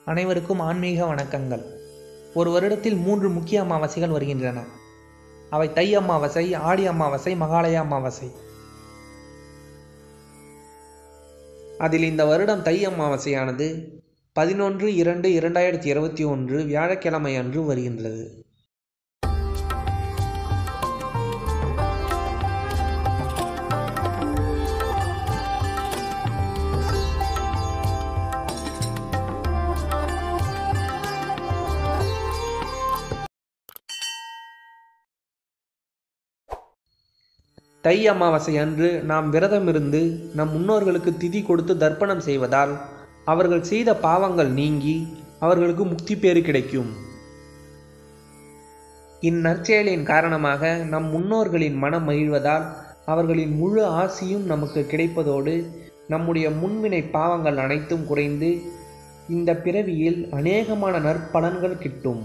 அனைவருக்கும் ஆன்மீக வணக்கங்கள் ஒரு வருடத்தில் மூன்று முக்கிய அமாவாசைகள் வருகின்றன அவை தை அமாவாசை ஆடி அமாவாசை மகாலய அமாவாசை அதில் இந்த வருடம் தை அமாவாசையானது பதினொன்று இரண்டு இரண்டாயிரத்தி இருபத்தி ஒன்று வியாழக்கிழமை அன்று வருகின்றது தை அமாவாசை அன்று நாம் விரதமிருந்து நம் முன்னோர்களுக்கு திதி கொடுத்து தர்ப்பணம் செய்வதால் அவர்கள் செய்த பாவங்கள் நீங்கி அவர்களுக்கு முக்தி பேறு கிடைக்கும் இந்நற்செயலின் காரணமாக நம் முன்னோர்களின் மனம் மகிழ்வதால் அவர்களின் முழு ஆசியும் நமக்கு கிடைப்பதோடு நம்முடைய முன்வினை பாவங்கள் அனைத்தும் குறைந்து இந்த பிறவியில் அநேகமான நற்பலன்கள் கிட்டும்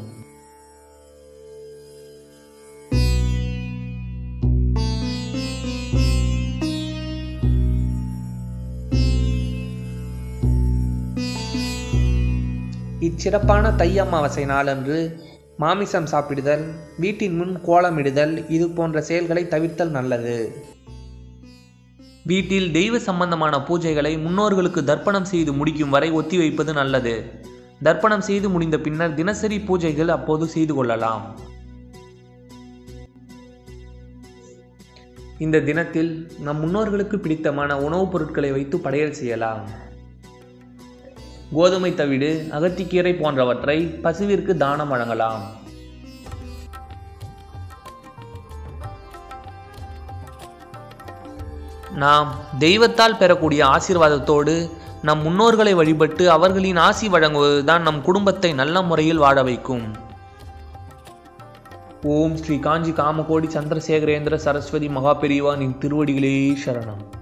இச்சிறப்பான தை அமாவாசை நாளன்று மாமிசம் சாப்பிடுதல் வீட்டின் முன் கோலமிடுதல் இது போன்ற செயல்களை தவிர்த்தல் நல்லது வீட்டில் தெய்வ சம்பந்தமான பூஜைகளை முன்னோர்களுக்கு தர்ப்பணம் செய்து முடிக்கும் வரை ஒத்திவைப்பது நல்லது தர்ப்பணம் செய்து முடிந்த பின்னர் தினசரி பூஜைகள் அப்போது செய்து கொள்ளலாம் இந்த தினத்தில் நம் முன்னோர்களுக்கு பிடித்தமான உணவுப் பொருட்களை வைத்து படையல் செய்யலாம் கோதுமை தவிடு அகத்திக்கீரை போன்றவற்றை பசுவிற்கு தானம் வழங்கலாம் நாம் தெய்வத்தால் பெறக்கூடிய ஆசீர்வாதத்தோடு நம் முன்னோர்களை வழிபட்டு அவர்களின் ஆசி வழங்குவதுதான் நம் குடும்பத்தை நல்ல முறையில் வாழ வைக்கும் ஓம் ஸ்ரீ காஞ்சி காமகோடி சந்திரசேகரேந்திர சரஸ்வதி மகாபெரிவா நின் திருவடிகளே சரணம்